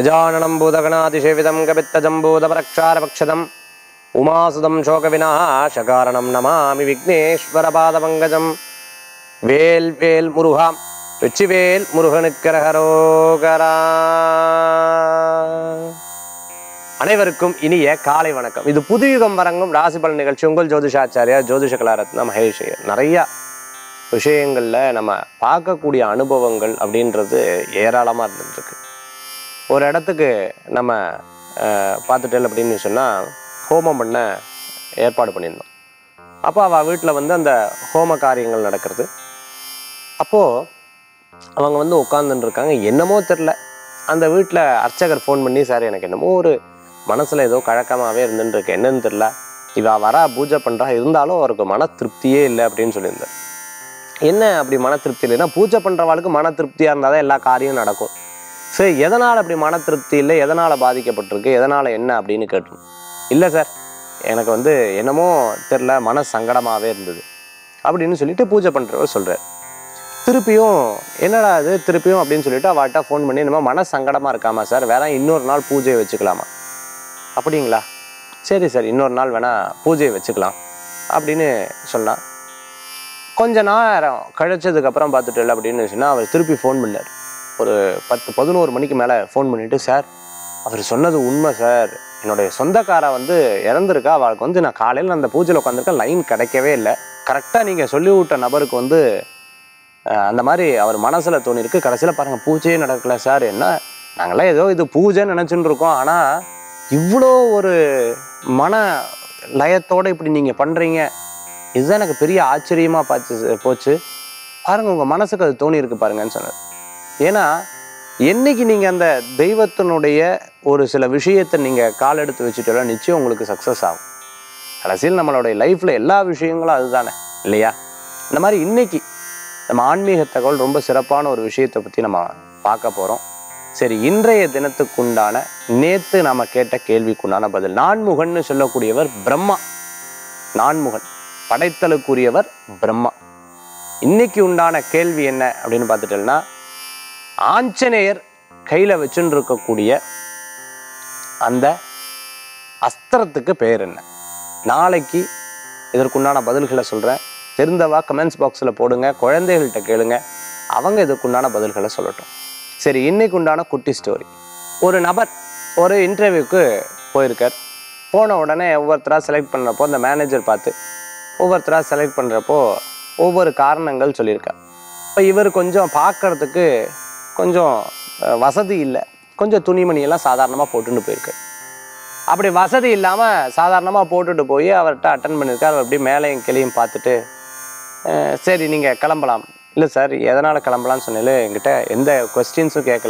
கஜானனம் பூதகணாதிசேவிதம் கபித்தஜம்பூதபரக்ஷாரபக்ஷதம் உமாசுதம் சோகவிநாசகாரணம் நமாமி விக்னேஸ்வரபாதபங்கஜம் வேல் வேல் முருகா வெற்றிவேல் முருகனுக்கரகரோகரா அனைவருக்கும் இனிய காலை வணக்கம் இது புதுயுகம் வரங்கும் ராசி பலன் நிகழ்ச்சி உங்கள் ஜோதிஷாச்சாரியா ஜோதிஷ கலாரத்ன மகேஷ் ஐயர். நிறைய விஷயங்களில் நம்ம பார்க்கக்கூடிய அனுபவங்கள் அப்படின்றது ஏராளமாக இருந்துட்டுருக்கு ஒரு இடத்துக்கு நம்ம அஹ், பார்த்துட்டேன் அப்படின்னு சொன்னால் ஹோமம் பண்ண ஏற்பாடு பண்ணியிருந்தோம் அப்போ அவள் வீட்டில் வந்து அந்த ஹோம காரியங்கள் நடக்கிறது அப்போது அவங்க வந்து உட்காந்துட்டு இருக்காங்க என்னமோ தெரில அந்த வீட்டில் அர்ச்சகர் ஃபோன் பண்ணி சார் எனக்கு என்னமோ ஒரு மனசில் ஏதோ கழக்கமாகவே இருந்துட்டு இருக்கு என்னன்னு தெரில இவ வரா பூஜை பண்ணுறா இருந்தாலும் அவருக்கு மன திருப்தியே இல்லை அப்படின்னு சொல்லியிருந்தார் என்ன அப்படி மன திருப்தி இல்லைன்னா பூஜை பண்ணுறவாளுக்கு மன திருப்தியாக இருந்தால் தான் எல்லா காரியம் நடக்கும் சரி எதனால் அப்படி மன திருப்தி இல்லை எதனால் பாதிக்கப்பட்டிருக்கு எதனால் என்ன அப்படின்னு கேட்டோம் இல்லை சார் எனக்கு வந்து என்னமோ தெரில மன சங்கடமாகவே இருந்தது அப்படின்னு சொல்லிட்டு பூஜை பண்ணுறவர் சொல்கிறார் திருப்பியும் என்னடா இது திருப்பியும் அப்படின்னு சொல்லிட்டு அவள்கிட்ட ஃபோன் பண்ணி நம்ம மன சங்கடமாக இருக்காமா சார் வேற இன்னொரு நாள் பூஜையை வச்சுக்கலாமா அப்படிங்களா சரி சார் இன்னொரு நாள் வேணா பூஜையை வச்சுக்கலாம் அப்படின்னு சொன்னா கொஞ்ச நேரம் கழிச்சதுக்கப்புறம் பார்த்துட்டு இல்லை அப்படின்னு சொன்னால் அவர் திருப்பி ஃபோன் பண்ணார் ஒரு பத்து பதினோரு மணிக்கு மேலே ஃபோன் பண்ணிட்டு சார் அவர் சொன்னது உண்மை சார் என்னுடைய சொந்தக்காரா வந்து இறந்துருக்கா அவளுக்கு வந்து நான் காலையில் அந்த பூஜையில் உட்காந்துருக்கேன் லைன் கிடைக்கவே இல்லை கரெக்டாக நீங்கள் சொல்லி விட்ட நபருக்கு வந்து அஹ், அந்த மாதிரி அவர் மனசில் தோணிருக்கு கடைசியில் பாருங்கள் பூஜையே நடக்கல சார் என்ன நாங்களாம் ஏதோ இது பூஜைன்னு நினச்சின்னு இருக்கோம் ஆனால் இவ்வளோ ஒரு மன லயத்தோடு இப்படி நீங்கள் பண்ணுறீங்க இதுதான் எனக்கு பெரிய ஆச்சரியமாக பார்த்து போச்சு பாருங்கள் உங்கள் மனசுக்கு அது தோணி இருக்கு பாருங்கன்னு சொன்னார் ஏன்னா என்னைக்கு நீங்கள் அந்த தெய்வத்தினுடைய ஒரு சில விஷயத்தை நீங்கள் கால் எடுத்து வச்சுட்டோம்னா நிச்சயம் உங்களுக்கு சக்ஸஸ் ஆகும் கடைசியில் நம்மளுடைய லைஃப்பில் எல்லா விஷயங்களும் அதுதானே இல்லையா இந்த மாதிரி இன்னைக்கு நம்ம ஆன்மீக தகவல் ரொம்ப சிறப்பான ஒரு விஷயத்தை பற்றி நம்ம பார்க்க போகிறோம் சரி இன்றைய தினத்துக்குண்டான நேத்து நாம கேட்ட கேள்விக்குண்டான பதில் நான்முகன்னு சொல்லக்கூடியவர் பிரம்மா நான்முகன் படைத்தலுக்குரியவர் பிரம்மா இன்னைக்கு உண்டான கேள்வி என்ன அப்படின்னு பார்த்துட்டோம்னா ஆஞ்சநேயர் கையில் வச்சுன்னு இருக்கக்கூடிய அந்த அஸ்திரத்துக்கு பேர் என்ன நாளைக்கு இதற்குண்டான பதில்களை சொல்கிறேன் தெரிந்தவா கமெண்ட்ஸ் பாக்ஸில் போடுங்க குழந்தைகள்கிட்ட கேளுங்க அவங்க இதுக்குண்டான பதில்களை சொல்லட்டும் சரி இன்னைக்கு உண்டான குட்டி ஸ்டோரி ஒரு நபர் ஒரு இன்டர்வியூக்கு போயிருக்கார் போன உடனே ஒவ்வொருத்தராக செலக்ட் பண்ணுறப்போ அந்த மேனேஜர் பார்த்து ஒவ்வொருத்தராக செலக்ட் பண்ணுறப்போ ஒவ்வொரு காரணங்கள் சொல்லியிருக்கார் இப்போ இவர் கொஞ்சம் பார்க்கறதுக்கு கொஞ்சம் அஹ், வசதி இல்லை கொஞ்சம் துணிமணியெல்லாம் சாதாரணமாக போட்டுன்னு போயிருக்கார் அப்படி வசதி இல்லாமல் சாதாரணமாக போட்டுட்டு போய் அவர்கிட்ட அட்டன் பண்ணியிருக்கார் அவர் அப்படியே மேலையும் கிளையும் பார்த்துட்டு அஹ், சரி நீங்கள் கிளம்பலாம் இல்லை சார் எதனால் கிளம்பலாம்னு சொன்னீங்களே என்கிட்ட எந்த கொஸ்டின்ஸும் கேட்கல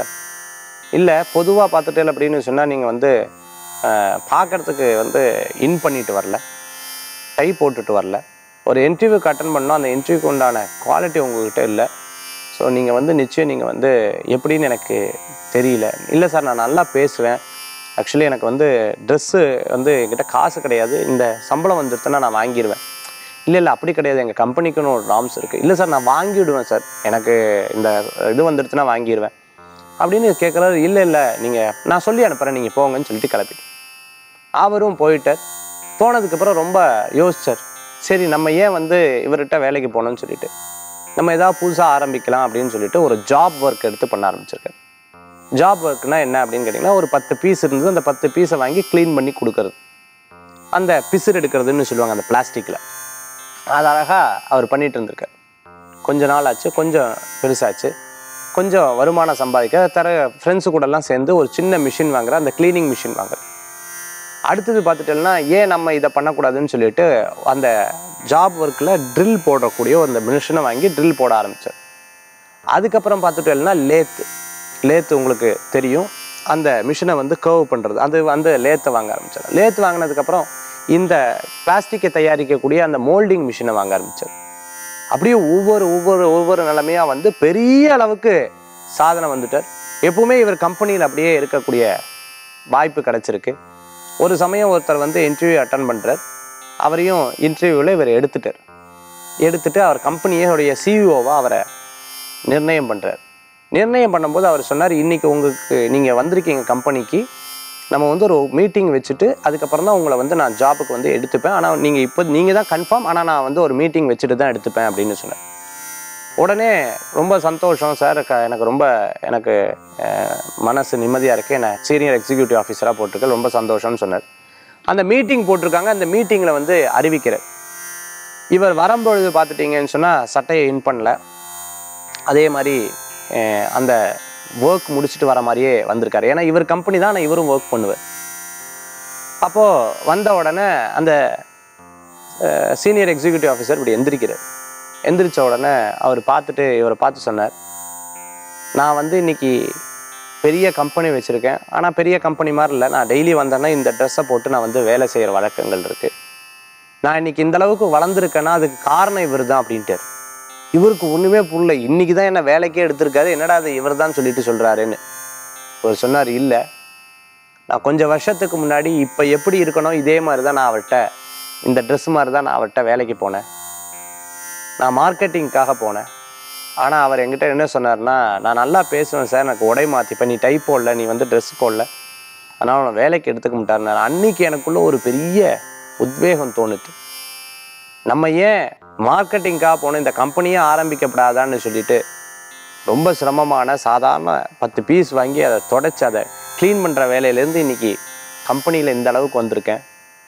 இல்லை பொதுவாக பார்த்துட்டேன் அப்படின்னு சொன்னால் நீங்கள் வந்து பார்க்குறதுக்கு வந்து இன் பண்ணிட்டு வரல டை போட்டுட்டு வரல ஒரு இன்டர்வியூக்கு அட்டன் பண்ணோம் அந்த இன்டர்வியூக்கு உண்டான குவாலிட்டி உங்ககிட்ட இல்லை ஸோ நீங்கள் வந்து நிச்சயம் நீங்கள் வந்து எப்படின்னு எனக்கு தெரியல இல்லை சார் நான் நல்லா பேசுவேன் ஆக்சுவலி எனக்கு வந்து ட்ரெஸ்ஸு வந்து என்கிட்ட காசு கிடையாது இந்த சம்பளம் வந்துருச்சுன்னா நான் வாங்கிடுவேன் இல்லை இல்லை அப்படி கிடையாது எங்கள் கம்பெனிக்குன்னு ஒரு ராம்ஸ் இருக்குது இல்லை சார் நான் வாங்கிவிடுவேன் சார் எனக்கு இந்த இது வந்துடுச்சுன்னா வாங்கிடுவேன் அப்படின்னு கேட்குறாரு இல்லை இல்லை நீங்கள் நான் சொல்லி அனுப்புகிறேன் நீங்கள் போங்கன்னு சொல்லிட்டு கிளப்பிட்டு அவரும் போயிட்டார் போனதுக்கப்புறம் ரொம்ப யோசிச்சார் சரி நம்ம ஏன் வந்து இவர்கிட்ட வேலைக்கு போகணும்னு சொல்லிட்டு நம்ம ஏதாவது புதுசாக ஆரம்பிக்கலாம் அப்படின்னு சொல்லிட்டு ஒரு ஜாப் ஒர்க் எடுத்து பண்ண ஆரம்பிச்சிருக்காரு ஜாப் ஒர்க்னா என்ன அப்படின்னு கேட்டிங்கன்னா ஒரு பத்து பீஸ் இருந்தது அந்த பத்து பீஸை வாங்கி க்ளீன் பண்ணி கொடுக்கறது அந்த பிசுறு எடுக்கிறதுன்னு சொல்லுவாங்க அந்த பிளாஸ்டிக்கில் அது அழகாக அவர் பண்ணிட்டு இருந்திருக்கார் கொஞ்ச நாள் ஆச்சு கொஞ்சம் பெருசாச்சு கொஞ்சம் வருமானம் சம்பாதிக்க தர ஃப்ரெண்ட்ஸு கூடலாம் சேர்ந்து ஒரு சின்ன மிஷின் வாங்குற அந்த க்ளீனிங் மிஷின் வாங்குற அடுத்தது பார்த்துட்டோம்னா ஏன் நம்ம இதை பண்ணக்கூடாதுன்னு சொல்லிட்டு அந்த ஜாப் ஒர்க்கில் ட்ரில் போடக்கூடிய அந்த மிஷினை வாங்கி ட்ரில் போட ஆரம்பித்தார் அதுக்கப்புறம் பார்த்துட்டோம்னா லேத்து லேத்து உங்களுக்கு தெரியும் அந்த மிஷினை வந்து கர்வ் பண்ணுறது அது வந்து லேத்தை வாங்க ஆரம்பித்தார் லேத் வாங்கினதுக்கப்புறம் இந்த பிளாஸ்டிக்கை தயாரிக்கக்கூடிய அந்த மோல்டிங் மிஷினை வாங்க ஆரம்பித்தார் அப்படியே ஒவ்வொரு ஒவ்வொரு ஒவ்வொரு நிலைமையாக வந்து பெரிய அளவுக்கு சாதனை வந்துட்டார் எப்பவுமே இவர் கம்பெனியில் அப்படியே இருக்கக்கூடிய வாய்ப்பு கிடைச்சிருக்கு ஒரு சமயம் ஒருத்தர் வந்து இன்டர்வியூ அட்டன் பண்ணுறார் அவரையும் இன்டர்வியூவில் இவர் எடுத்துட்டார் எடுத்துட்டு அவர் கம்பெனியோடைய சிஇஓவாக அவரை நிர்ணயம் பண்ணுறார் நிர்ணயம் பண்ணும்போது அவர் சொன்னார் இன்னைக்கு உங்களுக்கு நீங்கள் வந்திருக்கீங்க கம்பெனிக்கு நம்ம வந்து ஒரு மீட்டிங் வச்சுட்டு அதுக்கப்புறம் தான் உங்களை வந்து நான் ஜாபுக்கு வந்து எடுத்துப்பேன் ஆனால் நீங்கள் இப்போ நீங்கள் தான் கன்ஃபார்ம் ஆனால் நான் வந்து ஒரு மீட்டிங் வச்சுட்டு தான் எடுத்துப்பேன் அப்படின்னு சொன்னேன் உடனே ரொம்ப சந்தோஷம் சார் க- எனக்கு ரொம்ப எனக்கு அஹ், மனசு நிம்மதியாக இருக்குது என்னை சீனியர் எக்ஸிக்யூட்டிவ் ஆஃபீஸராக போட்டிருக்க ரொம்ப சந்தோஷம்னு சொன்னார் அந்த மீட்டிங் போட்டிருக்காங்க அந்த மீட்டிங்கில் வந்து அறிவிக்கிறார் இவர் வரும்பொழுது பார்த்துட்டீங்கன்னு சொன்னால் சட்டையை இன் பண்ணல அதே மாதிரி அஹ், அந்த ஒர்க் முடிச்சுட்டு வர மாதிரியே வந்திருக்காரு ஏன்னா இவர் கம்பெனி தான் ஆனால் இவரும் ஒர்க் பண்ணுவார் அப்போது வந்த உடனே அந்த சீனியர் எக்ஸிக்யூட்டிவ் ஆஃபீஸர் இப்படி எந்திரிக்கிறார் எந்திரிச்ச உடனே அவர் பார்த்துட்டு இவரை பார்த்து சொன்னார் நான் வந்து இன்னைக்கு பெரிய கம்பெனி வச்சுருக்கேன் ஆனால் பெரிய கம்பெனி மாதிரி இல்லை நான் டெய்லி வந்தேன்னா இந்த ட்ரெஸ்ஸை போட்டு நான் வந்து வேலை செய்கிற வழக்கங்கள் இருக்குது நான் இன்னைக்கு இந்த அளவுக்கு வளர்ந்துருக்கேன்னா அதுக்கு காரணம் இவர் தான் அப்படின்ட்டார் இவருக்கு ஒன்றுமே புரியல இன்னைக்கு தான் என்ன வேலைக்கே எடுத்திருக்காரு என்னடா அது இவர் தான் சொல்லிட்டு சொல்கிறாருன்னு அவர் சொன்னார் இல்லை நான் கொஞ்சம் வருஷத்துக்கு முன்னாடி இப்போ எப்படி இருக்கணும் இதே மாதிரி தான் நான் அவர்கிட்ட இந்த ட்ரெஸ் மாதிரி தான் நான் அவர்கிட்ட வேலைக்கு போனேன் நான் மார்க்கெட்டிங்க்காக போனேன் ஆனால் அவர் என்கிட்ட என்ன சொன்னார்னா நான் நல்லா பேசுவேன் சார் எனக்கு உடை மாற்றிப்பேன் நீ டைப் போடல நீ வந்து ட்ரெஸ் போடல அதனால் அவனை வேலைக்கு எடுத்துக்க மாட்டார் அன்னைக்கு எனக்குள்ள ஒரு பெரிய உத்வேகம் தோணுச்சு நம்ம ஏன் மார்க்கெட்டிங்காக போன இந்த கம்பெனியே ஆரம்பிக்கப்படாதான்னு சொல்லிட்டு ரொம்ப சிரமமான சாதாரண பத்து பீஸ் வாங்கி அதை தொடச்சி அதை க்ளீன் பண்ணுற வேலையிலேருந்து இன்னைக்கு கம்பெனியில் இந்த அளவுக்கு வந்திருக்கேன்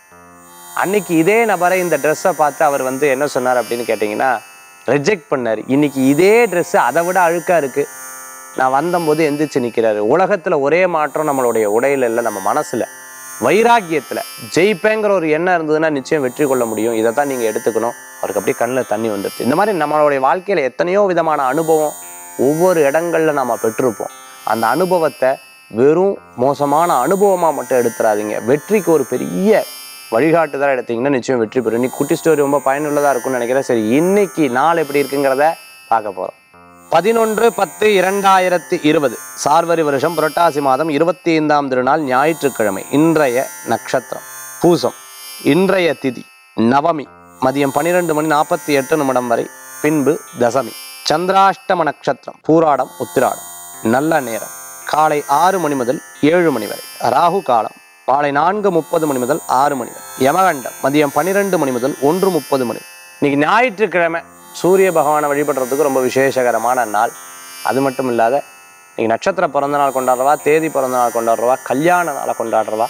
அன்னைக்கு இதே நபரை இந்த ட்ரெஸ்ஸை பார்த்து அவர் வந்து என்ன சொன்னார் அப்படின்னு கேட்டிங்கன்னா ரிஜெக்ட் பண்ணார் இன்னைக்கு இதே ட்ரெஸ்ஸு அதை விட அழுக்காக இருக்குது நான் வந்தபோது எந்திரிச்சு நிற்கிறாரு உலகத்தில் ஒரே மாற்றம் நம்மளுடைய உடையில இல்லை நம்ம மனசில் வைராக்கியத்தில் ஜெயிப்பேங்கிற ஒரு எண்ணம் இருந்ததுன்னா நிச்சயம் வெற்றி கொள்ள முடியும் இதை தான் நீங்கள் எடுத்துக்கணும் அவருக்கு அப்படியே கண்ணில் தண்ணி வந்துடுச்சு இந்த மாதிரி நம்மளுடைய வாழ்க்கையில் எத்தனையோ விதமான அனுபவம் ஒவ்வொரு இடங்கள்ல நாம பெற்றிருப்போம் அந்த அனுபவத்தை வெறும் மோசமான அனுபவமாக மட்டும் எடுத்துறாதீங்க வெற்றிக்கு ஒரு பெரிய வழிகாட்டுதலாக எடுத்தீங்கன்னா நிச்சயம் வெற்றி பெறும் இன்னைக்கு குட்டி ஸ்டோரி ரொம்ப பயனுள்ளதாக இருக்கும்னு நினைக்கிறேன் சரி இன்னைக்கு நாள் எப்படி இருக்குங்கிறத பார்க்க போகிறோம் பதினொன்று பத்து இரண்டாயிரத்தி இருபது சார்வரி வருஷம் புரட்டாசி மாதம் இருபத்தி ஐந்தாம் திருநாள் ஞாயிற்றுக்கிழமை இன்றைய நட்சத்திரம் பூசம் இன்றைய திதி நவமி மதியம் பன்னிரெண்டு மணி நாற்பத்தி எட்டு நிமிடம் வரை பின்பு தசமி சந்திராஷ்டம நட்சத்திரம் பூராடம் உத்திராடம் நல்ல நேரம் காலை ஆறு மணி முதல் ஏழு மணி வரை ராகு காலம் மாலை நான்கு முப்பது மணி முதல் ஆறு மணி வரை யமகண்டம் மதியம் பன்னிரெண்டு மணி முதல் ஒன்று முப்பது மணி இன்னைக்கு ஞாயிற்றுக்கிழமை சூரிய பகவானை வழிபடுறதுக்கு ரொம்ப விசேஷகரமான நாள் அது மட்டும் இல்லாத இன்னைக்கு நட்சத்திர பிறந்த நாள் கொண்டாடுறவா தேதி பிறந்த நாள் கொண்டாடுறவா கல்யாண நாளை கொண்டாடுறவா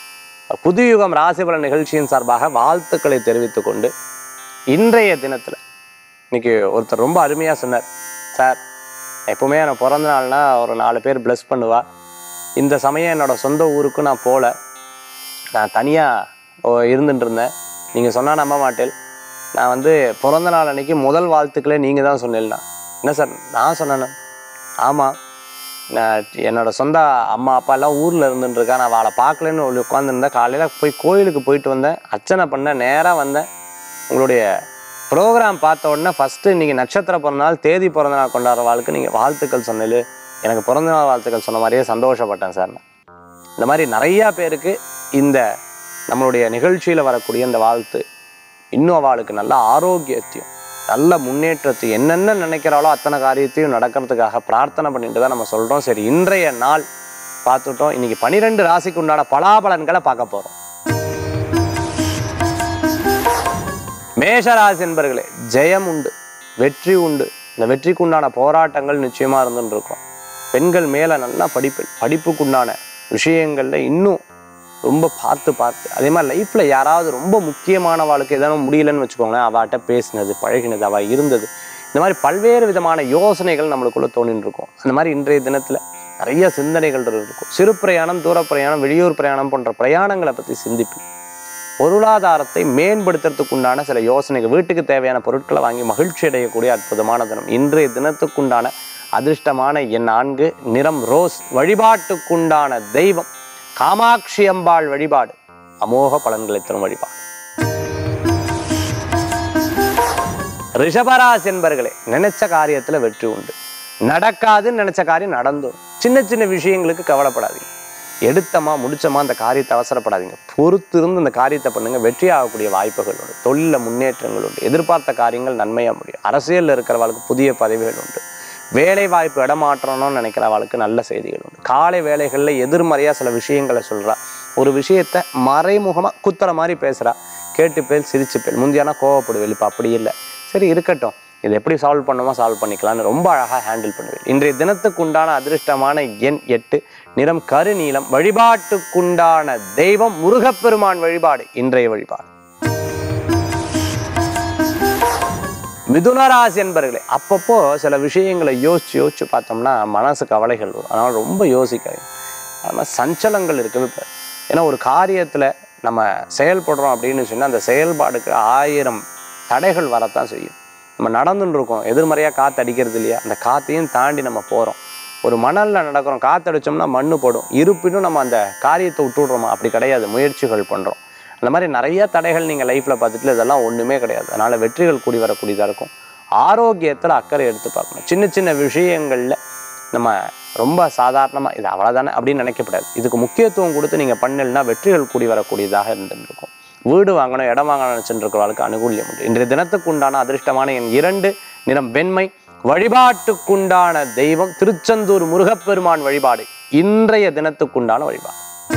புதுயுகம் ராசிபலன் நிகழ்ச்சியின் சார்பாக வாழ்த்துக்களை தெரிவித்துக் கொண்டு இன்றைய தினத்தில் இன்னைக்கு ஒருத்தர் ரொம்ப அருமையாக சொன்னார் சார் எப்பவுமே எனக்கு பிறந்த நாள்னா ஒரு நாலு பேர் ப்ளஸ் பண்ணுவா இந்த சமயம் என்னோட சொந்த ஊருக்கு நான் போகல நான் தனியாக இருந்துட்டு இருந்தேன் நீங்கள் சொன்னால் நம்ப மாட்டேன் நான் வந்து பிறந்த நாள் அன்னைக்கு முதல் வாழ்த்துக்களே நீங்கள் தான் சொன்னீங்கன்னா என்ன சார் நான் சொன்னேன்னா ஆமாம் நான் என்னோட சொந்த அம்மா அப்பா எல்லாம் ஊரில் இருந்துட்டுருக்கா நான் அவளை பார்க்கலன்னு ஒரு உட்காந்துருந்தேன் காலையில் போய் கோயிலுக்கு போயிட்டு வந்தேன் அர்ச்சனை பண்ணேன் நேராக வந்தேன் உங்களுடைய ப்ரோக்ராம் பார்த்த உடனே ஃபஸ்ட்டு இன்றைக்கி நட்சத்திர பிறந்தநாள் தேதி பிறந்தநாள் கொண்டாடுறவாளுக்கு நீங்கள் வாழ்த்துக்கள் சொன்னது எனக்கு பிறந்தநாள் வாழ்த்துக்கள் சொன்ன மாதிரியே சந்தோஷப்பட்டேன் சார் நான் இந்த மாதிரி நிறையா பேருக்கு இந்த நம்மளுடைய நிகழ்ச்சியில் வரக்கூடிய இந்த வாழ்த்து இன்னும் அவளுக்கு நல்ல ஆரோக்கியத்தையும் நல்ல முன்னேற்றத்தையும் என்னென்ன நினைக்கிறாளோ அத்தனை காரியத்தையும் நடக்கிறதுக்காக பிரார்த்தனை பண்ணிட்டு தான் நம்ம சொல்கிறோம் சரி இன்றைய நாள் பார்த்துட்டோம் இன்னைக்கு பனிரெண்டு ராசிக்கு உண்டான பலாபலன்களை பார்க்க போகிறோம் மேஷராசி என்பர்களே ஜெயம் உண்டு வெற்றி உண்டு இந்த வெற்றிக்கு உண்டான போராட்டங்கள் நிச்சயமா இருந்துட்டு இருக்கும் பெண்கள் மேல நல்லா படிப்பு படிப்புக்குண்டான விஷயங்கள்ல இன்னும் ரொம்ப பார்த்து பார்த்து அதே மாதிரி லைஃப்ல யாராவது ரொம்ப முக்கியமான வாழ்க்கை எதனா முடியலன்னு வச்சுக்கோங்களேன் அவட்ட பேசினது பழகினது அவ இருந்தது இந்த மாதிரி பல்வேறு விதமான யோசனைகள் நம்மளுக்குள்ள தோணின்னு இருக்கும் அந்த மாதிரி இன்றைய தினத்துல நிறைய சிந்தனைகள் இருக்கும் சிறு பிரயாணம் தூர பிரயாணம் வெளியூர் பிரயாணம் போன்ற பிரயாணங்களை பத்தி சிந்திப்பேன் பொருளாதாரத்தை மேம்படுத்துறதுக்கு உண்டான சில யோசனைகள் வீட்டுக்கு தேவையான பொருட்களை வாங்கி மகிழ்ச்சி அடையக்கூடிய அற்புதமான தினம் இன்றைய தினத்துக்குண்டான அதிர்ஷ்டமான என் நான்கு நிறம் ரோஸ் வழிபாட்டுக்குண்டான தெய்வம் காமாட்சி அம்பாள் வழிபாடு அமோக பலன்களை தரும் வழிபாடு ரிஷபராசி என்பர்களே நினைச்ச காரியத்துல வெற்றி உண்டு நடக்காதுன்னு நினைச்ச காரியம் நடந்தும் சின்ன சின்ன விஷயங்களுக்கு கவலைப்படாதீங்க எடுத்தமா முடிச்சமா அந்த காரியத்தை அவசரப்படாதீங்க பொறுத்து இருந்து அந்த காரியத்தை பண்ணுங்க வெற்றி ஆகக்கூடிய வாய்ப்புகள் உண்டு தொழில முன்னேற்றங்கள் உண்டு எதிர்பார்த்த காரியங்கள் நன்மையா முடியும் அரசியலில் இருக்கிறவர்களுக்கு புதிய பதவிகள் உண்டு வேலை வாய்ப்பு இடமாற்றணும்னு நினைக்கிறவளுக்கு நல்ல செய்திகள் உண்டு காலை வேலைகளில் எதிர்மறையாக சில விஷயங்களை சொல்கிறா ஒரு விஷயத்த மறைமுகமாக குத்துற மாதிரி பேசுகிறா கேட்டு பேர் சிரிச்சு பேர் முந்தியானா கோவப்படுவேன் இப்போ அப்படி இல்லை சரி இருக்கட்டும் இதை எப்படி சால்வ் பண்ணுமோ சால்வ் பண்ணிக்கலாம்னு ரொம்ப அழகாக ஹேண்டில் பண்ணுவேன் இன்றைய தினத்துக்கு உண்டான அதிர்ஷ்டமான எண் எட்டு நிறம் கருநீலம் வழிபாட்டுக்குண்டான தெய்வம் முருகப்பெருமான் வழிபாடு இன்றைய வழிபாடு மிதுனராசி என்பர்களே அப்பப்போ சில விஷயங்களை யோசிச்சு யோசிச்சு பார்த்தோம்னா மனசு கவலைகள் வரும் அதனால் ரொம்ப யோசிக்காது அதனால் சஞ்சலங்கள் இருக்குது இப்போ ஏன்னா ஒரு காரியத்தில் நம்ம செயல்படுறோம் அப்படின்னு சொன்னால் அந்த செயல்பாடுக்கு ஆயிரம் தடைகள் வரத்தான் செய்யும் நம்ம நடந்துன்னு இருக்கோம் எதிர்மறையாக காற்று அடிக்கிறது இல்லையா அந்த காற்றையும் தாண்டி நம்ம போகிறோம் ஒரு மணலில் நடக்கிறோம் காற்று அடிச்சோம்னா மண்ணு போடும் இருப்பினும் நம்ம அந்த காரியத்தை விட்டுடுறோமா அப்படி கிடையாது முயற்சிகள் பண்ணுறோம் அந்த மாதிரி நிறைய தடைகள் நீங்கள் லைஃப்பில் பார்த்துட்டு இதெல்லாம் ஒன்றுமே கிடையாது அதனால் வெற்றிகள் கூடி வரக்கூடியதாக இருக்கும் ஆரோக்கியத்தில் அக்கறை எடுத்து பார்க்கணும் சின்ன சின்ன விஷயங்களில் நம்ம ரொம்ப சாதாரணமாக இது அவ்வளோதானே அப்படின்னு நினைக்கப்படாது இதுக்கு முக்கியத்துவம் கொடுத்து நீங்கள் பண்ணலைன்னா வெற்றிகள் கூடி வரக்கூடியதாக இருந்துருக்கும் வீடு வாங்கணும் இடம் வாங்கணும் நினச்சிட்டு இருக்கிறவர்களுக்கு அனுகூல்யம் உண்டு இன்றைய தினத்துக்கு உண்டான அதிர்ஷ்டமான என் இரண்டு நிறம் வெண்மை வழிபாட்டுக்குண்டான தெய்வம் திருச்செந்தூர் முருகப்பெருமான் வழிபாடு இன்றைய தினத்துக்குண்டான வழிபாடு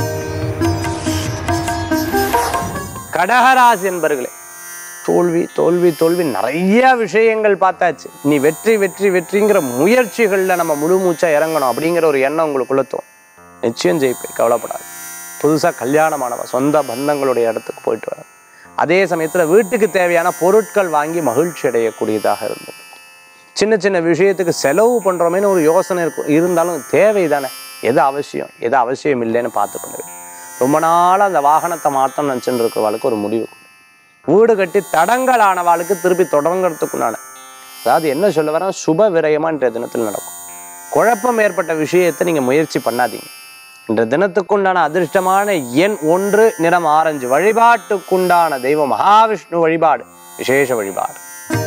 கடகராசி என்பர்களே தோல்வி தோல்வி தோல்வி நிறைய விஷயங்கள் பார்த்தாச்சு நீ வெற்றி வெற்றி வெற்றிங்கிற முயற்சிகளில் நம்ம முழு மூச்சா இறங்கணும் அப்படிங்கிற ஒரு எண்ணம் உங்களுக்குள்ள தோணும் நிச்சயம் ஜெயிப்பேன் கவலைப்படாது புதுசாக கல்யாணமானவ சொந்த பந்தங்களுடைய இடத்துக்கு போயிட்டு வர அதே சமயத்தில் வீட்டுக்கு தேவையான பொருட்கள் வாங்கி மகிழ்ச்சி அடையக்கூடியதாக இருந்தது சின்ன சின்ன விஷயத்துக்கு செலவு பண்ணுறோமேனு ஒரு யோசனை இருக்கும் இருந்தாலும் தேவை தானே எது அவசியம் எது அவசியம் இல்லைன்னு பார்த்து பண்ணுவேன் ரொம்ப நாளாக அந்த வாகனத்தை மாற்றம் நினச்சிட்டு இருக்கிறவளுக்கு ஒரு முடிவு வீடு கட்டி தடங்கலானவாளுக்கு திருப்பி தொடங்குறதுக்குண்டான அதாவது என்ன சொல்ல வரேன் சுப விரயமா இன்றைய தினத்தில் நடக்கும் குழப்பம் ஏற்பட்ட விஷயத்தை நீங்கள் முயற்சி பண்ணாதீங்க இன்றைய தினத்துக்குண்டான அதிர்ஷ்டமான எண் ஒன்று நிறம் ஆரஞ்சு வழிபாட்டுக்குண்டான தெய்வம் மகாவிஷ்ணு வழிபாடு விசேஷ வழிபாடு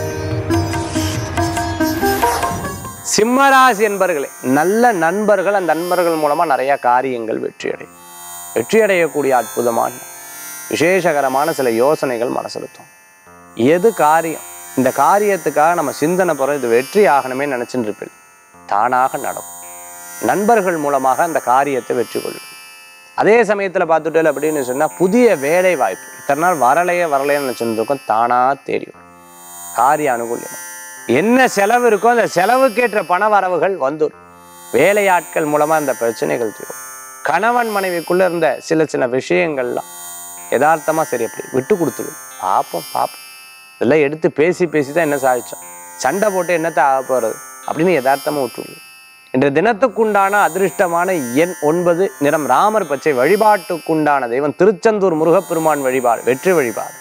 சிம்மராசி என்பர்களே நல்ல நண்பர்கள் அந்த நண்பர்கள் மூலமா நிறைய காரியங்கள் வெற்றி அடையும் வெற்றி அடையக்கூடிய அற்புதமான விசேஷகரமான சில யோசனைகள் மனசெலுத்தும் எது காரியம் இந்த காரியத்துக்காக நம்ம சிந்தனை போகிறோம் இது வெற்றி ஆகணுமே நினச்சிட்டு இருப்பேன் தானாக நடக்கும் நண்பர்கள் மூலமாக அந்த காரியத்தை வெற்றி கொள்ளும் அதே சமயத்தில் பார்த்துட்டேன் அப்படின்னு சொன்னால் புதிய வேலை வாய்ப்பு இத்தனை நாள் வரலையே வரலையே நினச்சிட்டு இருக்கோம் தானாக தேடி வரும். காரிய அனுகூல்யம் என்ன செலவு இருக்கோ அந்த செலவுக்கேற்ற பண வரவுகள் வந்துடும் வேலையாட்கள் மூலமாக அந்த பிரச்சனைகள் தீரும் கணவன் மனைவிக்குள்ள இருந்த சில சில விஷயங்கள்லாம் யதார்த்தமா சரி அப்படி விட்டு கொடுத்துடு பார்ப்போம் பார்ப்போம் இதெல்லாம் எடுத்து பேசி பேசி தான் என்ன சாதிச்சோம் சண்டை போட்டு என்னத்தை ஆக போகிறது அப்படின்னு யதார்த்தமா விட்டுடு இன்று தினத்துக்குண்டான அதிர்ஷ்டமான எண் ஒன்பது நிறம் ராமர் பச்சை வழிபாட்டுக்குண்டான தெய்வம் திருச்செந்தூர் முருகப்பெருமான் வழிபாடு வெற்றி வழிபாடு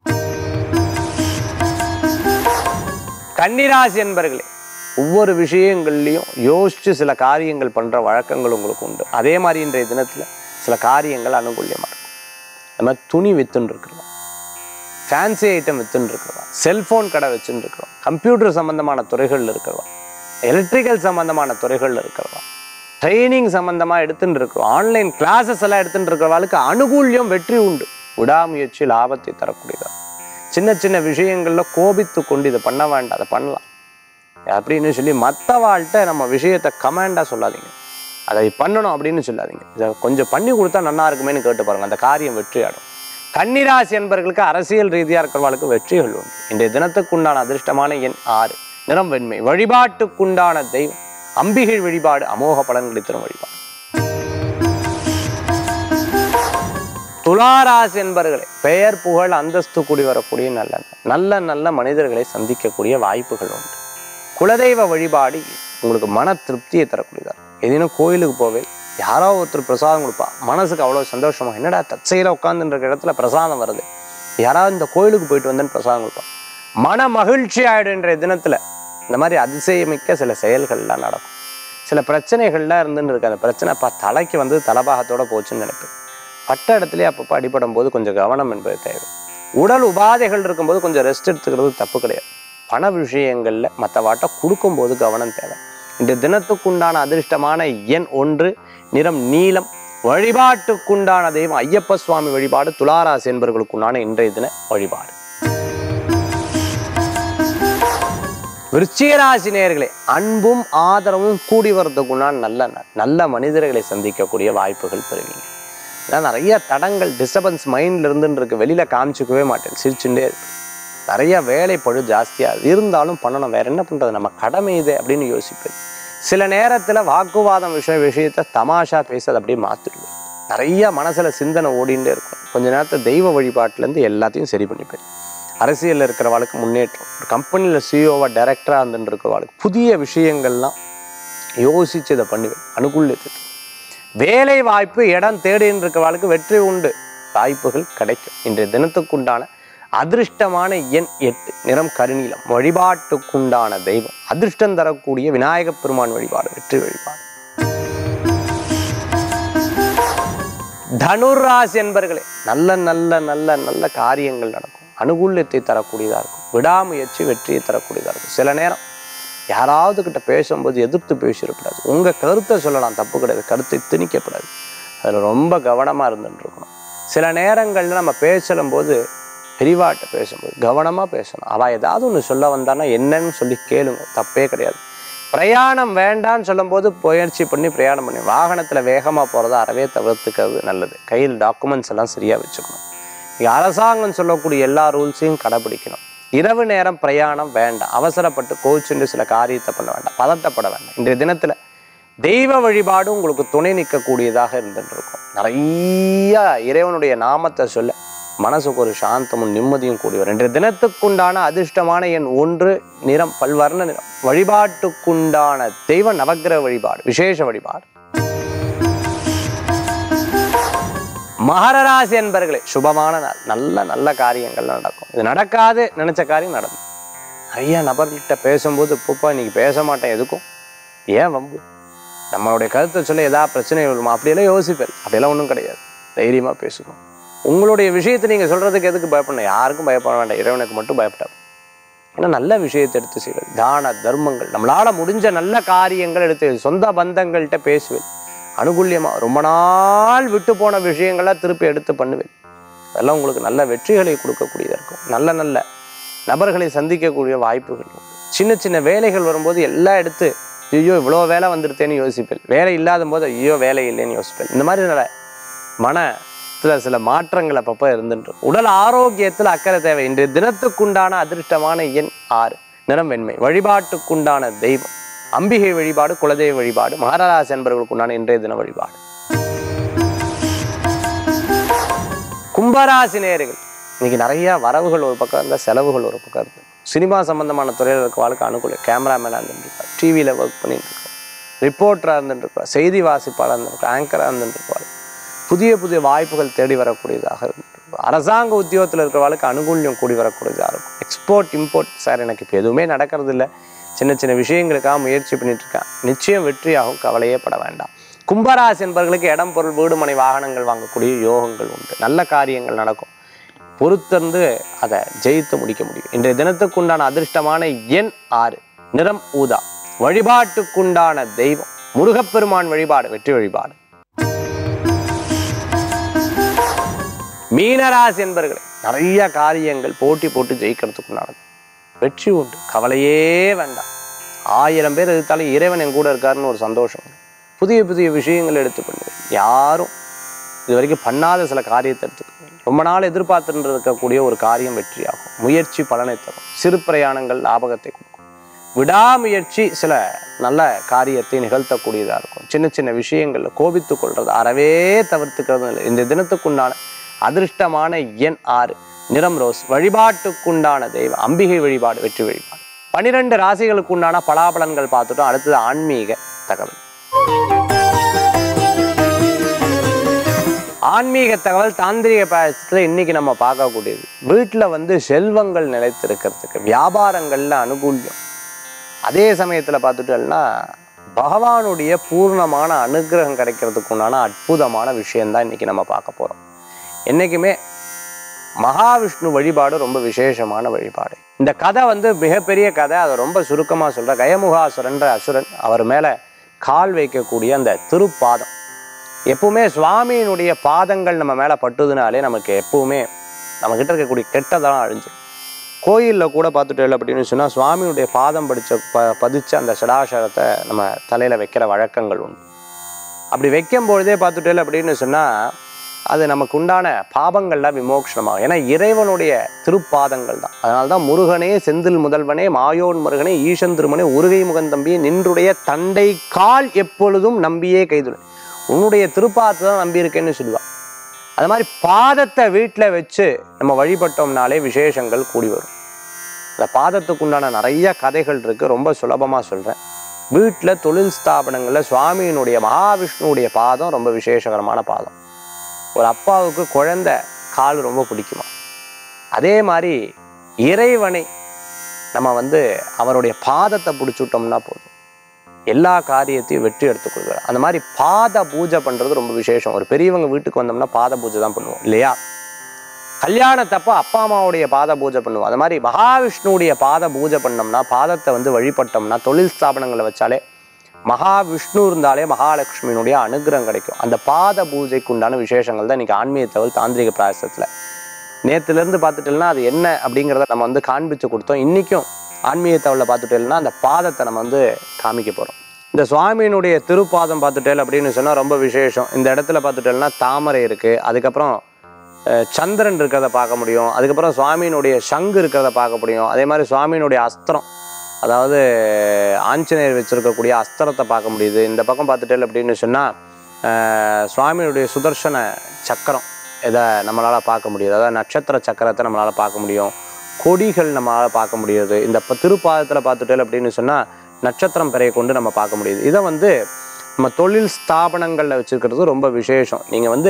கன்னிராசி என்பர்களே ஒவ்வொரு விஷயங்கள்லையும் யோசிச்சு சில காரியங்கள் பண்ற வழக்கங்கள் உங்களுக்கு உண்டு அதே மாதிரி இன்றைய தினத்துல சில காரியங்கள் அனுகூல்யமா இருக்கும் அது மாதிரி துணி வித்துன்னு இருக்கிறோம் ஃபேன்சி ஐட்டம் வித்துன்னு இருக்கிறோம் செல்போன் கடை வச்சுன்னு இருக்கிறோம் கம்ப்யூட்டர் சம்பந்தமான துறைகளில் இருக்கிறோம் எலக்ட்ரிக்கல் சம்பந்தமான துறைகளில் இருக்கிறோம் ட்ரைனிங் சம்பந்தமா எடுத்துட்டு இருக்கிறோம் ஆன்லைன் கிளாஸஸ் எல்லாம் எடுத்துட்டு இருக்கிறவளுக்கு அனுகூல்யம் வெற்றி உண்டு விடாமுயற்சி லாபத்தை தரக்கூடியதா சின்ன சின்ன விஷயங்கள்ல கோபித்து கொண்டு இதை பண்ண வேண்டாம் அதை பண்ணலாம் அப்படின்னு சொல்லி மற்றவாள்கிட்ட நம்ம விஷயத்தை கமாண்டாக சொல்லாதீங்க அதை பண்ணணும் அப்படின்னு சொல்லாதீங்க இதை கொஞ்சம் பண்ணி கொடுத்தா நல்லா இருக்குமேன்னு கேட்டு பாருங்க அந்த காரியம் வெற்றி ஆடும் கன்னிராசி என்பவர்களுக்கு அரசியல் ரீதியாக இருக்கிறவர்களுக்கு வெற்றிகள் உண்டு இன்றைய தினத்துக்குண்டான அதிர்ஷ்டமான எண் ஆறு நிறம் வெண்மை வழிபாட்டுக்குண்டான தெய்வம் அம்பிகை வழிபாடு அமோக பலன்களை தரும் வழிபாடு துளாராசி என்பர்களே பெயர் புகழ் அந்தஸ்து கூடி வரக்கூடிய நல்ல நல்ல நல்ல மனிதர்களை சந்திக்கக்கூடிய வாய்ப்புகள் உண்டு குலதெய்வ வழிபாடு உங்களுக்கு மன திருப்தியை தரக்கூடியதா எதினும் கோயிலுக்கு போவே யாரோ ஒருத்தர் பிரசாதம் கொடுப்பா மனசுக்கு அவ்வளோ சந்தோஷமா என்னடா தற்செயல உட்காந்துன்ற இருக்க இடத்துல பிரசாதம் வருது யாராவது இந்த கோயிலுக்கு போயிட்டு வந்தேன்னு பிரசாதம் கொடுப்பான் மன மகிழ்ச்சி ஆயிடுன்ற தினத்துல இந்த மாதிரி அதிசயமிக்க சில செயல்கள்லாம் நடக்கும் சில பிரச்சனைகள்லாம் இருந்துன்னு இருக்கு அந்த பிரச்சனை பா தலைக்கு வந்து தலபாகத்தோட போச்சுன்னு நினைப்பேன் பட்ட இடத்துலயே அப்பப்போ அடிபடும் போது கொஞ்சம் கவனம் என்பது தேவை உடல் உபாதைகள் இருக்கும்போது கொஞ்சம் ரெஸ்ட் எடுத்துக்கிறது தப்பு கிடையாது பண விஷயங்களில் மற்ற வாட்டை கொடுக்கும்போது கவனம் தேவை இந்த தினத்துக்குண்டான அதிர்ஷ்டமான எண் ஒன்று நிறம் நீலம் வழிபாட்டுக்குண்டான தெய்வம் ஐயப்ப சுவாமி வழிபாடு துளாராசி என்பவர்களுக்குண்டான இன்றைய தின வழிபாடு விருச்சிகராசி நேயர்களே அன்பும் ஆதரவும் கூடி வரதுக்குண்டான நல்ல நாள். நல்ல மனிதர்களை சந்திக்கக்கூடிய வாய்ப்புகள் பெறுவீங்க ஏன்னா நிறைய தடங்கள் டிஸ்டர்பன்ஸ் மைண்ட்ல இருந்துன்னு இருக்கு வெளியில காமிச்சிக்கவே மாட்டேன் சிரிச்சுட்டே இருக்கு நிறைய வேலைப்பழு ஜாஸ்தியா இருக்கு. இருந்தாலும் பண்ணணும் வேற என்ன பண்றது நம்ம கடமை இது அப்படின்னு யோசிப்பேன் சில நேரத்துல வாக்குவாதம் விஷய விஷயத்த தமாஷா பேச அதை அப்படியே மாத்திடுவேன் நிறைய மனசுல சிந்தனை ஓடிண்டே இருக்கும் கொஞ்ச நேரத்துல தெய்வ வழிபாட்டுல இருந்து எல்லாத்தையும் சரி பண்ணிப்பேன் அரசியல்ல இருக்கிறவாளுக்கு முன்னேற்றம் ஒரு கம்பெனியில் சிஇஓவா டைரக்டரா இருந்துட்டு இருக்கிறவாளுக்கு புதிய விஷயங்கள்லாம் யோசிச்சு இதை பண்ணுவேன் அனுகூலியத்துக்கு வேலை வாய்ப்பு இடம் தேடின்னு இருக்கிறவாளுக்கு வெற்றி உண்டு வாய்ப்புகள் கிடைக்கும் இன்றைய தினத்துக்குண்டான அதிர்ஷ்டமான எண் எட்டு நிறம் கருநீலம் வழிபாட்டுக்குண்டான தெய்வம் அதிர்ஷ்டம் தரக்கூடிய விநாயகப் பெருமான் வழிபாடு வெற்றி வழிபாடு தனுராசி என்பர்களே நல்ல நல்ல நல்ல நல்ல காரியங்கள் நடக்கும் அனுகூல்யத்தை தரக்கூடியதா இருக்கும் விடாமுயற்சி வெற்றியை தரக்கூடியதா இருக்கும் சில நேரம் யாராவது கிட்ட பேசும்போது எதிர்த்து பேசிடக்கூடாது உங்க கருத்தை சொல்லலாம் தப்பு கிடையாது கருத்தை திணிக்கக்கூடாது அதுல ரொம்ப கவனமா இருந்துட்டு இருக்கணும் சில நேரங்கள்ல நம்ம பேசும் போது பெரிவாட்ட பேசும்போது கவனமா பேசணும் அவ ஏதாவது ஒன்று சொல்ல வந்தான்னா என்னன்னு சொல்லி கேளுங்க தப்பே கிடையாது பிரயாணம் வேண்டான்னு சொல்லும்போது முயற்சி பண்ணி பிரயாணம் பண்ணி வாகனத்துல வேகமா போறதை அறவே தவிர்த்துக்கிறது நல்லது கையில் டாக்குமெண்ட்ஸ் எல்லாம் சரியா வச்சுக்கணும் இங்க அரசாங்கம் சொல்லக்கூடிய எல்லா ரூல்ஸையும் கடைபிடிக்கணும் இரவு நேரம் பிரயாணம் வேண்டாம் அவசரப்பட்டு கோச்சுண்டு சில காரியத்தை பண்ண வேண்டாம் பதட்டப்பட வேண்டாம் இன்றைய தினத்துல தெய்வ வழிபாடு உங்களுக்கு துணை நிற்கக்கூடியதாக இருந்துட்டு இருக்கும் நிறைய இறைவனுடைய நாமத்தை சொல்ல மனசுக்கு ஒரு சாந்தமும் நிம்மதியும் கூடி வரும் இன்றைய தினத்துக்குண்டான அதிர்ஷ்டமான எண் ஒன்று நிறம் பல்வர்ண நிறம் வழிபாட்டுக்குண்டான தெய்வ நவக்கிரக வழிபாடு விசேஷ வழிபாடு மகர ராசி என்பர்களே சுபமான நாள் நல்ல நல்ல காரியங்கள் நடக்கும் இது நடக்காது நினைச்ச காரியம் நடக்கும் நிறைய நபர்கிட்ட பேசும்போது இப்பப்பா இன்னைக்கு பேச மாட்டேன் எதுக்கும் ஏன் வம்பு நம்மளுடைய கருத்தை சொல்ல ஏதாவது பிரச்சனை வருமா அப்படியெல்லாம் யோசிப்பேன் அப்படியெல்லாம் ஒன்றும் கிடையாது தைரியமா பேசணும் உங்களுடைய விஷயத்தை நீங்க சொல்றதுக்கு எதுக்கு பயப்படணும் யாருக்கும் பயப்பட வேண்டாம் இறைவனுக்கு மட்டும் பயப்பட ஏன்னா நல்ல விஷயத்தை எடுத்து செய்வது தான தர்மங்கள் நம்மளால முடிஞ்ச நல்ல காரியங்கள் எடுத்து சொந்த பந்தங்கள்கிட்ட பேசுவேன் அனுகூல்யமா ரொம்ப நாள் விட்டு போன விஷயங்களை திருப்பி எடுத்து பண்ணுவேன் அதெல்லாம் உங்களுக்கு நல்ல வெற்றிகளை கொடுக்கக்கூடியதா இருக்கும் நல்ல நல்ல நபர்களை சந்திக்கக்கூடிய வாய்ப்புகள் உண்டு சின்ன சின்ன வேலைகள் வரும்போது எல்லாம் எடுத்து ஐயோ இவ்வளோ வேலை வந்துருத்தேன்னு யோசிப்பேன் வேலை இல்லாத போது ஐயோ வேலை இல்லைன்னு யோசிப்பேன் இந்த மாதிரி நல்ல மனத்துல சில மாற்றங்கள் அப்பப்போ இருந்துட்டு இருக்கும். உடல் ஆரோக்கியத்தில் அக்கறை தேவை இன்றைய தினத்துக்குண்டான அதிர்ஷ்டமான எண் ஆறு நிறம் வெண்மை வழிபாட்டுக்குண்டான தெய்வம் அம்பிகை வழிபாடு குலதெய்வ வழிபாடு மகாராஜ என்பவர்களுக்குண்டான இன்றைய தின வழிபாடு கும்பராசி நேயர்கள் இன்னைக்கு நிறைய வரவுகள் ஒரு பக்கம் இருந்தால் செலவுகள் ஒரு பக்கம் இருக்கு சினிமா சம்பந்தமான துறையில் இருக்க வாழ்க்கை அனுகூலம் கேமராமேனாக இருந்துருப்பார் டிவியில் ஒர்க் பண்ணிட்டு இருக்கோம் ரிப்போர்ட்டராக இருந்துருப்பார் செய்தி வாசிப்பாளர் இருந்திருக்கோம் ஆங்கராக இருந்துருப்பார் புதிய புதிய வாய்ப்புகள் தேடி வரக்கூடியதாக இருந்திருக்கும் அரசாங்க உத்தியோகத்தில் இருக்கிறவளுக்கு அனுகூல்யம் கூடி வரக்கூடியதாக இருக்கும் எக்ஸ்போர்ட் இம்போர்ட் சார் எனக்கு இப்போ எதுவுமே நடக்கிறது இல்லை சின்ன சின்ன விஷயங்களுக்காக முயற்சி பண்ணிட்டு இருக்கேன் நிச்சயம் வெற்றியாகும் கவலையே பட வேண்டாம் கும்பராசி என்பவர்களுக்கு இடம் பொருள் வீடு மனை வாகனங்கள் வாங்கக்கூடிய யோகங்கள் உண்டு நல்ல காரியங்கள் நடக்கும் பொறுத்திருந்து அதை ஜெயித்து முடிக்க முடியும் இன்றைய தினத்துக்குண்டான அதிர்ஷ்டமான எண் ஆறு நிறம் ஊதா வழிபாட்டுக்குண்டான தெய்வம் முருகப்பெருமான் வழிபாடு வெற்றி வழிபாடு மீனராசி என்பர்களே நிறைய காரியங்கள் போட்டி போட்டு ஜெயிக்கிறதுக்குண்டானது வெற்றி உண்டு கவலையே வேண்டாம் ஆயிரம் பேர் எதிர்த்தாலும் இறைவன் என் கூட இருக்காருன்னு ஒரு சந்தோஷம் உண்டு. புதிய புதிய விஷயங்களை எடுத்து பண்ணுவேன் யாரும் இது வரைக்கும் பண்ணாத சில காரியத்தை எடுத்து பண்ணுவேன் ரொம்ப நாள் எதிர்பார்த்துட்டு இருக்கக்கூடிய ஒரு காரியம் வெற்றியாகும் முயற்சி பலனை தரும் சிறு பிரயாணங்கள் லாபகத்தை கொடுக்கும் விடாமுயற்சி சில நல்ல காரியத்தை நிகழ்த்தக்கூடியதாக இருக்கும் சின்ன சின்ன விஷயங்கள்ல கோபித்துக் கொள்றது அறவே தவிர்த்துக்கிறது இல்லை இந்த தினத்துக்குண்டான அதிர்ஷ்டமான எண் ஆறு நிறம் ரோஸ் வழிபாட்டுக்குண்டான தெய்வம் அம்பிகை வழிபாடு வெற்றி வழிபாடு பனிரெண்டு ராசிகளுக்கு உண்டான பலாபலன்கள் பார்த்துட்டோம் அடுத்தது ஆன்மீக தகவல் ஆன்மீக தகவல் தாந்திரிக பாயசத்தில் இன்னைக்கு நம்ம பார்க்கக்கூடியது வீட்டில் வந்து செல்வங்கள் நிலைத்திருக்கிறதுக்கு வியாபாரங்கள்ல அனுகூல்யம் அதே சமயத்தில் பார்த்துட்டோம்னா பகவானுடைய பூர்ணமான அனுகிரகம் கிடைக்கிறதுக்கு உண்டான அற்புதமான விஷயம்தான் இன்னைக்கு நம்ம பார்க்க போறோம் என்னைக்குமே மகாவிஷ்ணு வழிபாடு ரொம்ப விசேஷமான வழிபாடு இந்த கதை வந்து மிகப்பெரிய கதை அதை ரொம்ப சுருக்கமாக சொல்ற கயமுகாசுரன்ற அசுரன் அவர் மேலே கால் வைக்கக்கூடிய அந்த திருப்பாதம் எப்பவுமே சுவாமியினுடைய பாதங்கள் நம்ம மேலே பட்டுதுனாலே நமக்கு எப்பவுமே நம்ம கிட்ட இருக்கக்கூடிய கெட்டதெல்லாம் அழிஞ்சிடும் கோயிலில் கூட பார்த்துட்டேன் அப்படின்னு சொன்னால் சுவாமியுடைய பாதம் படித்த ப பதிச்ச அந்த சடாசரத்தை நம்ம தலையில் வைக்கிற வழக்கங்கள் உண்டு அப்படி வைக்கும் பொழுதே பார்த்துட்டேன் அப்படின்னு சொன்னால் அது நமக்கு உண்டான பாபங்கள்லாம் விமோக்ஷனமாகும் ஏன்னா இறைவனுடைய திருப்பாதங்கள் தான் அதனால தான் முருகனே செந்தில் முதல்வனே மாயோன் முருகனே ஈசன் திருமனே உருகை முகந்தம்பியே நின்றுடைய தண்டை கால் எப்பொழுதும் நம்பியே கைதுடன் உன்னுடைய திருப்பாதத்தை தான் நம்பியிருக்கேன்னு சொல்லுவாள் அது மாதிரி பாதத்தை வீட்டில் வச்சு நம்ம வழிபட்டோம்னாலே விசேஷங்கள் கூடி வரும் இந்த பாதத்துக்கு உண்டான நிறைய கதைகள் இருக்குது ரொம்ப சுலபமாக சொல்கிறேன் வீட்டில் தொழில் ஸ்தாபனங்களில் சுவாமியினுடைய மகாவிஷ்ணுவுடைய பாதம் ரொம்ப விசேஷகரமான பாதம் ஒரு அப்பாவுக்கு குழந்தை கால் ரொம்ப பிடிக்குமா அதே மாதிரி இறைவனை நம்ம வந்து அவருடைய பாதத்தை பிடிச்சுட்டோம்னா போதும் எல்லா காரியத்தையும் வெற்றி எடுத்துக் கொள்வார் அந்த மாதிரி பாத பூஜை பண்ணுறது ரொம்ப விசேஷம் ஒரு பெரியவங்க வீட்டுக்கு வந்தோம்னா பாத பூஜை தான் பண்ணுவோம் இல்லையா கல்யாணத்தப்போ அப்பா அம்மாவுடைய பாத பூஜை பண்ணுவோம் அது மாதிரி மகாவிஷ்ணுவுடைய பாத பூஜை பண்ணோம்னா பாதத்தை வந்து வழிபட்டோம்னா தொழில் ஸ்தாபனங்களை வச்சாலே மகாவிஷ்ணு இருந்தாலே மகாலட்சுமியினுடைய அனுகிரகம் கிடைக்கும் அந்த பாத பூஜைக்கு உண்டான விசேஷங்கள் தான் இன்னைக்கு ஆன்மீக தகவல் தாந்திரிக பிராயசத்தில் நேற்றுலேருந்து பார்த்துட்டோம்னா அது என்ன அப்படிங்கிறத நம்ம வந்து காண்பிச்சு கொடுத்தோம் இன்றைக்கும் ஆன்மீக தகவலில் பார்த்துட்டேன்னா அந்த பாதத்தை நம்ம வந்து காமிக்க போகிறோம் இந்த சுவாமியினுடைய திருப்பாதம் பார்த்துட்டேல் அப்படின்னு சொன்னால் ரொம்ப விசேஷம் இந்த இடத்துல பார்த்துட்டேன்னா தாமரை இருக்குது அதுக்கப்புறம் அஹ், சந்திரன் இருக்கிறத பார்க்க முடியும் அதுக்கப்புறம் சுவாமியினுடைய சங்கு இருக்கிறத பார்க்க முடியும் அதே மாதிரி சுவாமியினுடைய அஸ்திரம் அதாவது ஆஞ்சநேயர் வச்சிருக்கக்கூடிய அஸ்திரத்தை பார்க்க முடியுது இந்த பக்கம் பார்த்துட்டேல் அப்படின்னு சொன்னால் சுவாமியினுடைய சுதர்சன சக்கரம் இதை நம்மளால் பார்க்க முடியுது அதாவது நட்சத்திர சக்கரத்தை நம்மளால் பார்க்க முடியும் கொடிகள் நம்மளால் பார்க்க முடியுது இந்த ப- திருப்பாதத்தில் பார்த்துட்டேல் அப்படின்னு சொன்னால் நட்சத்திரம் பெறையை கொண்டு நம்ம பார்க்க முடியுது இதை வந்து நம்ம தொழில் ஸ்தாபனங்களில் வச்சுருக்கிறது ரொம்ப விசேஷம் நீங்கள் வந்து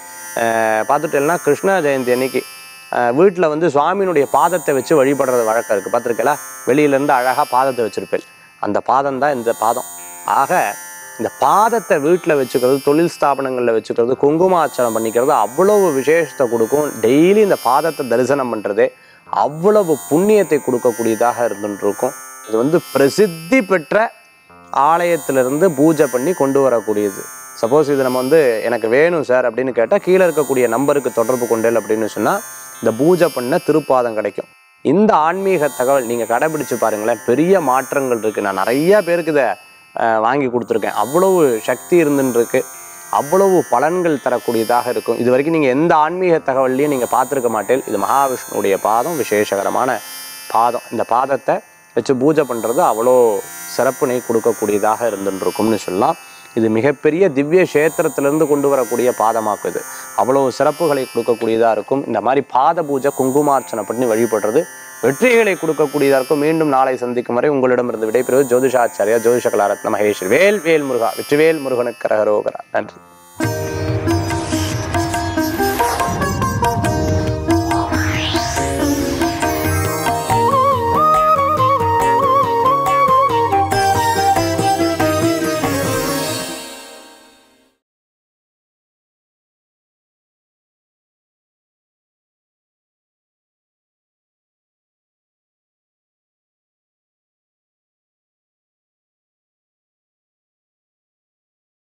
அஹ், பார்த்துட்டேன்னா கிருஷ்ண ஜெயந்தி அன்னைக்கு வீட்டில் வந்து சுவாமியினுடைய பாதத்தை வச்சு வழிபடுறது வழக்கம் இருக்குது பார்த்துருக்கல வெளியிலேருந்து அழகாக பாதத்தை வச்சுருப்பேன் அந்த பாதம் தான் இந்த பாதம் ஆக இந்த பாதத்தை வீட்டில் வச்சுக்கிறது தொழில் ஸ்தாபனங்களில் வச்சுக்கிறது குங்குமார்ச்சனம் பண்ணிக்கிறது அவ்வளவு விசேஷத்தை கொடுக்கும் டெய்லி இந்த பாதத்தை தரிசனம் பண்ணுறது அவ்வளவு புண்ணியத்தை கொடுக்கக்கூடியதாக இருந்துட்டு இருக்கும் இது வந்து பிரசித்தி பெற்ற ஆலயத்திலிருந்து பூஜை பண்ணி கொண்டு வரக்கூடியது சப்போஸ் இது நம்ம வந்து எனக்கு வேணும் சார் அப்படின்னு கேட்டால் கீழே இருக்கக்கூடிய நம்பருக்கு தொடர்பு கொண்டேல் அப்படின்னு சொன்னால் இந்த பூஜை பண்ண திருப்பாதம் கிடைக்கும் இந்த ஆன்மீக தகவல் நீங்கள் கடைபிடிச்சு பாருங்களேன் பெரிய மாற்றங்கள் இருக்குது நான் நிறைய பேருக்கு இதை அஹ், வாங்கி கொடுத்துருக்கேன் அவ்வளவு சக்தி இருந்துன்னு இருக்கு அவ்வளவு பலன்கள் தரக்கூடியதாக இருக்கும் இது வரைக்கும் நீங்கள் எந்த ஆன்மீக தகவல்லையும் நீங்கள் பார்த்துருக்க மாட்டேன் இது மகாவிஷ்ணுடைய பாதம் விசேஷகரமான பாதம் இந்த பாதத்தை வச்சு பூஜை பண்ணுறது அவ்வளோ சிறப்பினை கொடுக்கக்கூடியதாக இருந்துட்டு இருக்கும்னு சொல்லலாம் இது மிகப்பெரிய திவ்ய கஷேத்திரத்திலிருந்து கொண்டு வரக்கூடிய பாதமாக்கும் இது அவ்வளோ சிறப்புகளை கொடுக்கக்கூடியதாக இருக்கும் இந்த மாதிரி பாத பூஜை குங்குமார்ச்சனை பண்ணி வழிபடுறது வெற்றிகளை கொடுக்கக்கூடியதாக இருக்கும் மீண்டும் நாளை சந்திக்கும் வரை உங்களிடமிருந்து விடைபெறுவது ஜோதிஷாச்சாரியா ஜோதிஷ கலாரத்ன மகேஷ் வேல் வேல் முருகா வெற்றிவேல் முருகனுக்கு கரகரோகரா நன்றி